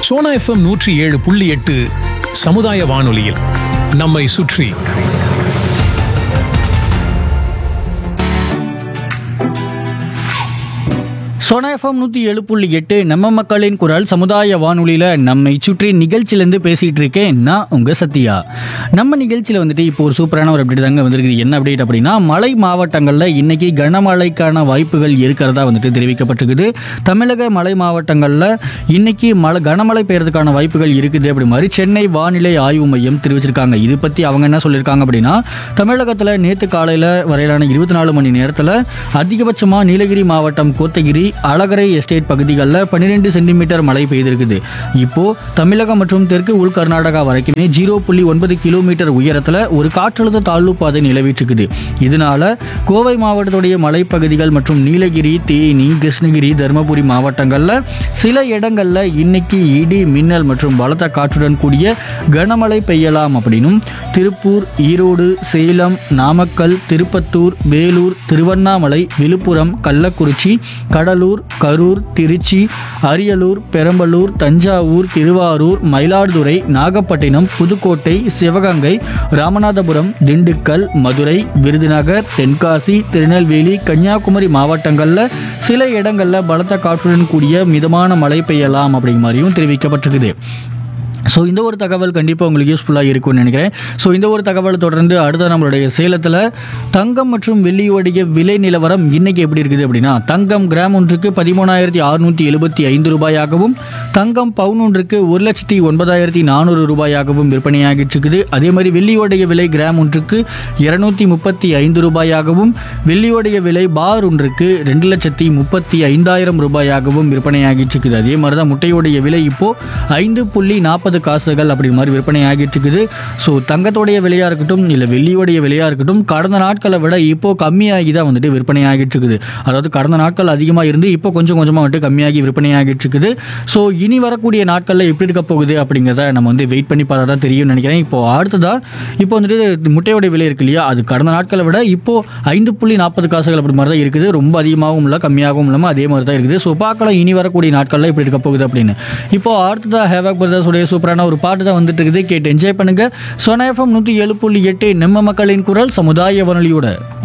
Sona FM நூற்றி ஏழு புள்ளி எட்டு சமுதாய வானொலியில் நம்மை சுற்றி சோனா எஃப்எம் நூற்றி ஏழு புள்ளி எட்டு நம்ம மக்களின் குரல் சமுதாய வானொலியில் நம்மை சுற்றி நிகழ்ச்சியிலேருந்து பேசிகிட்டு இருக்கேன் நான் உங்கள் சத்யா நம்ம நிகழ்ச்சியில் வந்துட்டு இப்போ ஒரு சூப்பரான ஒரு அப்டேட் தாங்க வந்திருக்குது என்ன அப்டேட் அப்படின்னா மலை மாவட்டங்களில் இன்னைக்கு கனமழைக்கான வாய்ப்புகள் இருக்கிறதா வந்துட்டு தெரிவிக்கப்பட்டிருக்குது தமிழக மலை மாவட்டங்களில் இன்னைக்கு மழை கனமழை பெய்யறதுக்கான வாய்ப்புகள் இருக்குது அப்படி மாதிரி சென்னை வானிலை ஆய்வு மையம் தெரிவிச்சிருக்காங்க இது பற்றி அவங்க என்ன சொல்லியிருக்காங்க அப்படின்னா தமிழகத்தில் நேற்று காலையில் வரையிலான இருபத்தி நாலு மணி நேரத்தில் அதிகபட்சமாக நீலகிரி மாவட்டம் கோத்தகிரி அழகரை எஸ்டேட் பகுதிகளில் பன்னிரெண்டு சென்டிமீட்டர் மழை பெய்திருக்குது இப்போ தமிழகம் மற்றும் தெற்கு உள் கர்நாடகா வரைக்குமே ஜீரோ புள்ளி ஒன்பது கிலோமீட்டர் உயரத்தில் ஒரு காற்றழுத்த தாழ்வு பாதை நிலவிட்டிருக்குது இதனால கோவை மாவட்டத்துடைய மலைப்பகுதிகள் மற்றும் நீலகிரி தேனி கிருஷ்ணகிரி தருமபுரி மாவட்டங்களில் சில இடங்களில் இன்னைக்கு இடி மின்னல் மற்றும் பலத்த காற்றுடன் கூடிய கனமழை பெய்யலாம் அப்படின்னும் திருப்பூர் ஈரோடு சேலம் நாமக்கல் திருப்பத்தூர் வேலூர் திருவண்ணாமலை விழுப்புரம் கள்ளக்குறிச்சி கடலூர் கரூர் திருச்சி அரியலூர் பெரம்பலூர் தஞ்சாவூர் திருவாரூர் மயிலாடுதுறை நாகப்பட்டினம் புதுக்கோட்டை சிவகங்கை ராமநாதபுரம் திண்டுக்கல் மதுரை விருதுநகர் தென்காசி திருநெல்வேலி கன்னியாகுமரி மாவட்டங்களில் சில இடங்களில் பலத்த காற்றுடன் கூடிய மிதமான மழை பெய்யலாம் அப்படிங்கிற மாதிரியும் தெரிவிக்கப்பட்டிருக்குது ஸோ இந்த ஒரு தகவல் கண்டிப்பாக உங்களுக்கு யூஸ்ஃபுல்லாக இருக்கும்னு நினைக்கிறேன் ஸோ இந்த ஒரு தகவலை தொடர்ந்து அடுத்த நம்மளுடைய சேலத்தில் தங்கம் மற்றும் வெள்ளியோடைய விலை நிலவரம் இன்னைக்கு எப்படி இருக்குது அப்படின்னா தங்கம் கிராம் ஒன்றுக்கு பதிமூணாயிரத்தி அறுநூற்றி எழுபத்தி ஐந்து ரூபாயாகவும் தங்கம் பவுன் ஒன்றுக்கு ஒரு லட்சத்தி ஒன்பதாயிரத்தி நானூறு ரூபாயாகவும் விற்பனையாகிட்டு இருக்குது அதே மாதிரி வெள்ளியோடைய விலை கிராம் ஒன்றுக்கு இருநூத்தி முப்பத்தி ஐந்து ரூபாயாகவும் வெள்ளியோடைய விலை பார் ஒன்றுக்கு ரெண்டு லட்சத்தி முப்பத்தி ஐந்தாயிரம் ரூபாயாகவும் விற்பனையாகிட்டு இருக்குது அதே மாதிரி தான் முட்டையோடைய விலை இப்போ ஐந்து புள்ளி நாற்பது காசுகள் அப்படி மாதிரி விற்பனை ஆகிட்டு இருக்குது ஸோ தங்கத்தோடைய விலையாக இருக்கட்டும் இல்லை வெள்ளியோடைய விலையாக இருக்கட்டும் கடந்த நாட்களை விட இப்போ கம்மியாகி தான் வந்துட்டு விற்பனை ஆகிட்டு இருக்குது அதாவது கடந்த நாட்கள் அதிகமாக இருந்து இப்போ கொஞ்சம் கொஞ்சமாக வந்துட்டு கம்மியாகி விற்பனை ஆகிட்டு இருக்குது ஸோ இனி வரக்கூடிய நாட்களில் எப்படி இருக்க போகுது அப்படிங்கிறத நம்ம வந்து வெயிட் பண்ணி பார்த்தா தான் தெரியும்னு நினைக்கிறேன் இப்போ அடுத்ததா இப்போ வந்துட்டு முட்டையோட விலை இருக்கு இல்லையா அது கடந்த நாட்களை விட இப்போ ஐந்து புள்ளி நாற்பது காசுகள் அப்படி மாதிரி தான் இருக்குது ரொம்ப அதிகமாகவும் இல்லை கம்மியாகவும் இல்லாமல் அதே மாதிரி தான் இருக்குது ஸோ பார்க்கலாம் இனி வரக்கூடிய நாட்களில் எப்படி இருக்க போகுது அப்படின்னு இப்போ அடுத்ததா ஹேவாக் பிரதர்ஸ் உடைய சூப்பரான ஒரு பாட்டு தான் வந்துட்டு இருக்குது கேட்டு என்ஜாய் பண்ணுங்க சோனா எஃப்எம் நூற்றி ஏழு புள்ளி எட்டு நம்ம மக்களின் குரல் சமுதாய வானொலியோட